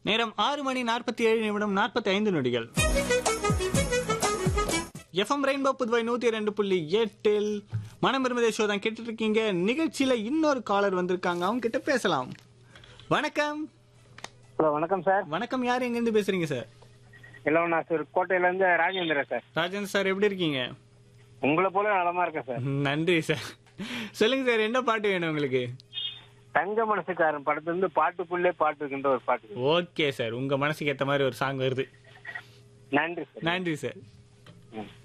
நேரம் ஆறு மணி நாற்பத்தி ஏழு நிமிடம் நாற்பத்தி ஐந்து நொடிகள் எஃப்எம் ரெயின்போ புதுவை நூத்தி ரெண்டு புள்ளி எட்டில் மனம் இருமதே ஷோ தான் கேட்டுட்டு இருக்கீங்க நிகழ்ச்சியில இன்னொரு காலர் வந்திருக்காங்க அவங்க கிட்ட பேசலாம் வணக்கம் ஹலோ வணக்கம் சார் வணக்கம் யார் எங்க இருந்து பேசுறீங்க சார் இல்லை நான் சார் கோட்டையில இருந்து ராஜேந்திரன் சார் ராஜேந்திர சார் எப்படி இருக்கீங்க உங்களை போல நலமா இருக்கேன் சார் நன்றி சார் சொல்லுங்க சார் என்ன பாட்டு வேணும் உங்களுக்கு தங்க மனசுக்காரன் படத்துல இருந்து பாட்டுக்குள்ளே பாட்டு இருக்கின்ற ஒரு பாட்டு ஓகே சார் உங்க மனசுக்கு ஏத்த மாதிரி ஒரு சாங் வருது நன்றி சார் நன்றி சார் ம்.